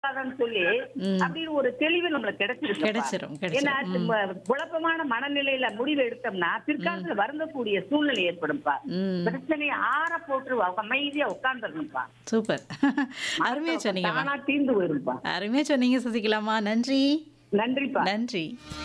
போகாதன்னு சொல்லி ம். அப்படின்னு ஒரு தெளிவு நம்மளுக்கு கிடைச்சிருக்கு கிடைச்சிரும், ஏன்னா கிடைச்சிரும். ம- குழப்பமான மனநிலையில முடிவு எடுத்தோம்னா பிற்காலத்துல வருந்தக்கூடிய சூழ்நிலை ஏற்படும்பா ம் பிரச்சனையை ஆற போட்டு அவ- அமைதியா உட்கார்ந்துருணும்ப்பா சூப்பர் அருமையா சொன்னீங்கம்மா தானா தீர்ந்து போயிருப்பா அருமையா சொன்னீங்க சசிகலாமா நன்றி நன்றிப்பா நன்றி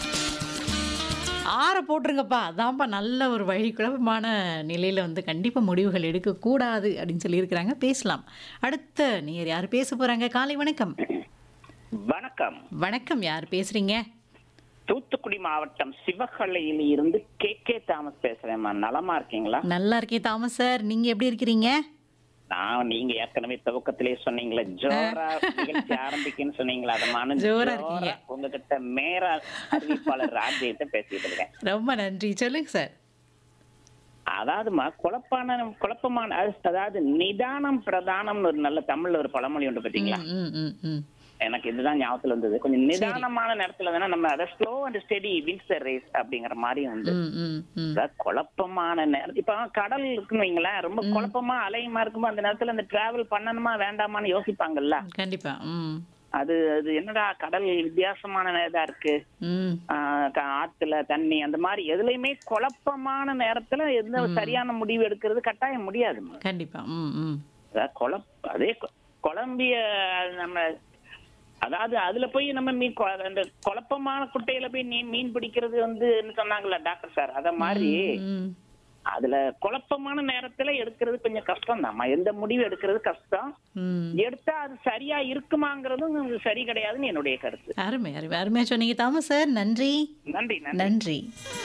ஆற போட்டுருங்கப்பா அதான்ப்பா நல்ல ஒரு வழி குழப்பமான நிலையில் வந்து கண்டிப்பாக முடிவுகள் எடுக்கக்கூடாது அப்படின்னு சொல்லியிருக்கிறாங்க பேசலாம் அடுத்த நீர் யார் பேச போகிறாங்க காலை வணக்கம் வணக்கம் வணக்கம் யார் பேசுகிறீங்க தூத்துக்குடி மாவட்டம் சிவகலையில இருந்து கே கே தாமஸ் பேசுறேன்மா நலமா இருக்கீங்களா நல்லா இருக்கேன் தாமஸ் சார் நீங்கள் எப்படி இருக்கிறீங்க நான் நீங்க ஏற்கனவே துவக்கத்திலே சொன்னீங்களே ஜோரா நிகழ்ச்சி ஆரம்பிக்குன்னு சொன்னீங்களா அதமான ஜோரா இருக்கீங்க. உங்ககிட்ட மேர அறிவிப்பாளர் ராஜ்யத்தை பேசிட்டு இருக்கேன் ரொம்ப நன்றி சொல்லுங்க சார் அதாவதுமா குழப்பான குழப்பமான அதாவது நிதானம் பிரதானம்னு ஒரு நல்ல தமிழ்ல ஒரு பழமொழி உண்டு பாத்தீங்களா ம் ம் ம் எனக்கு இதுதான் ஞாபகத்துல இருந்தது கொஞ்சம் நிதானமான நேரத்துல வேணா நம்ம அதை slow and steady wins race அப்படிங்கிற மாதிரி உண்டு ம் ம் ம் அதாவது குழப்பமான நேரம் இப்ப கடல் இருக்குன்னு வைங்களேன் ரொம்ப குழப்பமா அலையுமா இருக்கும்போது அந்த நேரத்துல அந்த டிராவல் பண்ணணுமா வேண்டாமான்னு யோசிப்பாங்கல்ல கண்டிப்பாக ம் அது அது என்னடா கடல் வித்தியாசமான இதா இருக்கு ம் ஆஹ் க- ஆத்துல தண்ணி அந்த மாதிரி எதுலயுமே குழப்பமான நேரத்துல எந்த சரியான முடிவு எடுக்கிறது கட்டாயம் முடியாதுமா கண்டிப்பாக ம் ம் அதாவது குழப்ப அதே கு- குழம்பிய நம்ம அதாவது அதுல போய் நம்ம மீன் கொ- அந்த குழப்பமான குட்டையில போய் நீ மீன் பிடிக்கிறது வந்து சொன்னாங்கல்ல டாக்டர் சார் அத மாதிரி ம் அதுல குழப்பமான நேரத்துல எடுக்கிறது கொஞ்சம் கஷ்டம் தான் எந்த முடிவு எடுக்கிறது கஷ்டம் ம் எடுத்தா அது சரியா இருக்குமாங்கிறதும் சரி கிடையாதுன்னு என்னுடைய கருத்து அருமை அருமை அருமையாக சொன்னீங்க தாமஸ் சார் நன்றி நன்றி நன்றி நன்றி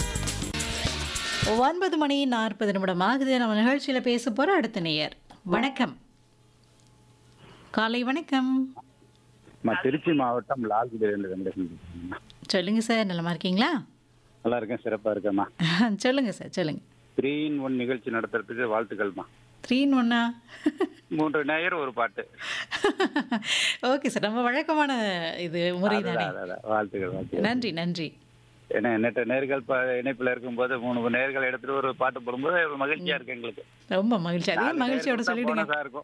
ஒன்பது மணி நாற்பது நிமிடம் ஆகுது நம்ம நிகழ்ச்சியில் பேச போகிற அடுத்த நேயர் வணக்கம் காலை வணக்கம் நான் திருச்சி மாவட்டம் லால்குடியிலிருந்து வெங்கடேசன் பேசுறேம்மா. சொல்லுங்க சார் நலமா இருக்கீங்களா நல்லா இருக்கேன் சிறப்பா இருக்கேம்மா சொல்லுங்க சார் சொல்லுங்க த்ரீ இன் ஒன் நிகழ்ச்சி நடத்துறதுக்கு வாழ்த்துக்கள்மா த்ரீன்னு ஒன்னா மூன்று நேயர் ஒரு பாட்டு ஓகே சார் நம்ம வழக்கமான இது முறை தானே அதான், அதான், அதான். வாழ்த்துக்கள் வாழ்த்துக்கள் நன்றி நன்றி ஏன்னா எண்ணற்ற நேர்கள் ப- இணைப்புல இருக்கும்போது மூணு நேர்கள் எடுத்துட்டு ஒரு பாட்டு போடும்போது மகிழ்ச்சியா இருக்கு எங்களுக்கு ரொம்ப மகிழ்ச்சி அதே நாலு மகிழ்ச்சியோட நேயர் சொல்லிடுங்க போனதா இருக்கும்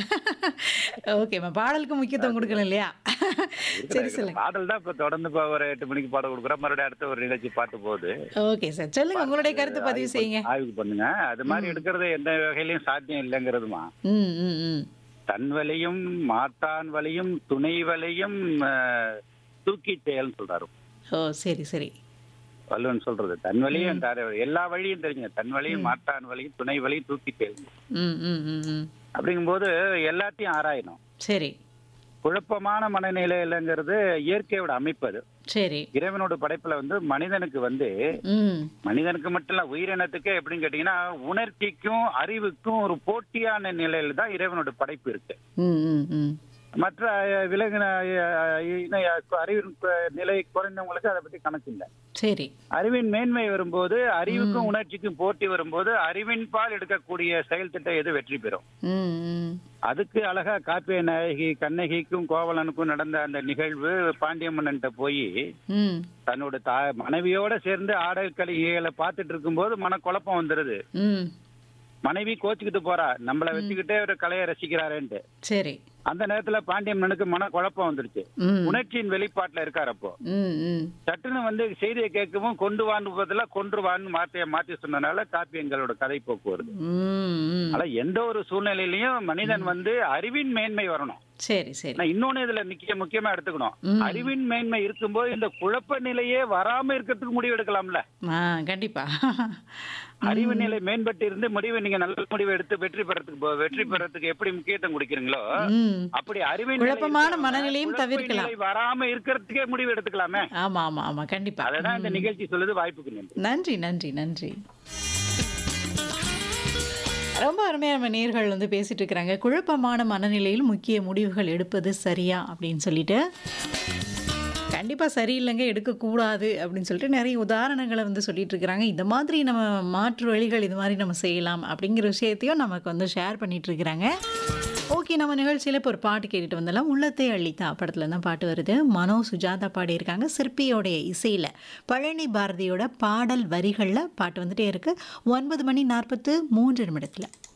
ஓகேம்மா பாடலுக்கு முக்கியத்துவம் கொடுக்கணும் இல்லையா சரி சொல்லுங்க பாடல் தான் இப்ப தொடர்ந்து இப்ப ஒரு எட்டு மணிக்கு பாட கொடுக்குறோம் மறுபடியும் அடுத்த ஒரு நிகழ்ச்சி பாட்டு போகுது ஓகே சார் சொல்லுங்க உங்களுடைய கருத்து பதிவு செய்யுங்க ஆய்வு பண்ணுங்க அது மாதிரி எடுக்கிறது எந்த வகையிலயும் சாத்தியம் இல்லைங்கிறதுமா ம் ம் ம் தன் வலியும் மாட்டான் வலியும் துணை வலியும் அஹ், தூக்கி செயல்னு சொல்றாரு ஓ சரி சரி வள்ளுவன் சொல்றது தன் வழியும் தார வழி. எல்லா வழியும் தெரிஞ்சுங்க தன் வழியும் மாட்டான் வழியும் துணை வழியும் தூக்கி செயல் ம் ம் ம் ம் அப்படிங்கும்போது எல்லாத்தையும் ஆராயணும் சரி குழப்பமான மனநிலையிலங்கிறது இயற்கையோட அமைப்பு அது சரி இறைவனோட படைப்புல வந்து மனிதனுக்கு வந்து ம் மனிதனுக்கு மட்டும் இல்ல உயிரினத்துக்கு எப்படின்னு கேட்டீங்கன்னா உணர்ச்சிக்கும் அறிவுக்கும் ஒரு போட்டியான நிலையில தான் இறைவனோட படைப்பு இருக்கு ம் ம் ம் மற்ற அஹ், விலங்கின அஹ், இன அறிவின் கு- நிலை குறைந்தவங்களுக்கு அதை பத்தி கணக்கு இல்லை சரி அறிவின் மேன்மை வரும்போது அறிவுக்கும் உணர்ச்சிக்கும் போட்டி வரும்போது அறிவின் பால் எடுக்கக்கூடிய செயல் திட்டம் எது வெற்றி பெறும் ம் ம் அதுக்கு அழகா காப்பிய நாயகி கண்ணகிக்கும் கோவலனுக்கும் நடந்த அந்த நிகழ்வு பாண்டிய மன்னன்ட்ட போய் ம் தன்னோட தா மனைவியோட சேர்ந்து ஆடல் கலிகைகளை பார்த்துட்டு இருக்கும்போது மனக்குழப்பம் வந்துருது ம் மனைவி கோச்சுக்கிட்டு போறா நம்மள வச்சுக்கிட்டே ஒரு கலையை ரசிக்கிறாரேன்ட்டு சரி அந்த நேரத்துல பாண்டிய மன்னனுக்கு மன குழப்பம் வந்துருச்சு ம் உணர்ச்சியின் வெளிப்பாட்டுல இருக்கார் அப்போ ம் ம் சட்டுன்னு வந்து செய்தியை கேட்கவும் கொண்டு வான்னு பதிலா கொன்று வான்னு வார்த்தையை மாத்தி சொன்னனால காப்பியங்களோட கதை போக்கு வருது ம் ம் ஆனா எந்த ஒரு சூழ்நிலையிலயும் மனிதன் வந்து அறிவின் மேன்மை வரணும் சரி சரி ஆனா இன்னொன்னு இதுல முக்கிய முக்கியமா எடுத்துக்கணும் ம். அறிவின் மேன்மை இருக்கும்போது இந்த குழப்ப நிலையே வராம இருக்கிறதுக்கு முடிவு எடுக்கலாம்ல ஆ கண்டிப்பா அறிவு நிலை மேம்பட்டு இருந்து முடிவை நீங்க நல்ல முடிவை எடுத்து வெற்றி பெறத்துக்கு போ- வெற்றி பெறத்துக்கு எப்படி முக்கியத்துவம் கொடுக்கறீங்களோ ம் அப்படி அறிவின் நிலை குழப்பமான இருக்கிறவங்க மனநிலையும் குழப்ப தவிர்க்கலாம். நிலை வராம இருக்கிறதுக்கே முடிவு எடுத்துக்கலாமே ஆமா ஆமா ஆமா கண்டிப்பா அததான் இந்த நிகழ்ச்சி சொல்லுது வாய்ப்புக்கு நன்றி நன்றி நன்றி நன்றி ரொம்ப அருமையாக நம்ம நேர்கள் வந்து பேசிட்டு இருக்கிறாங்க குழப்பமான மனநிலையில் முக்கிய முடிவுகள் எடுப்பது சரியா அப்படின்னு சொல்லிட்டு கண்டிப்பாக சரியில்லைங்க எடுக்கக்கூடாது அப்படின்னு சொல்லிட்டு நிறைய உதாரணங்களை வந்து சொல்லிட்டு இருக்கிறாங்க இந்த மாதிரி நம்ம மாற்று வழிகள் இது மாதிரி நம்ம செய்யலாம் அப்படிங்கிற விஷயத்தையும் நமக்கு வந்து ஷேர் பண்ணிட்டு இருக்கிறாங்க ஓகே நம்ம நிகழ்ச்சியில் இப்போ ஒரு பாட்டு கேட்டுட்டு வந்தலாம் உள்ளத்தை அள்ளித்தா படத்தில் தான் பாட்டு வருது மனோ சுஜாதா பாடியிருக்காங்க சிற்பியோடைய இசையில் பழனி பாரதியோட பாடல் வரிகளில் பாட்டு வந்துட்டே இருக்கு ஒன்பது மணி நாற்பத்து மூன்று நிமிடத்தில்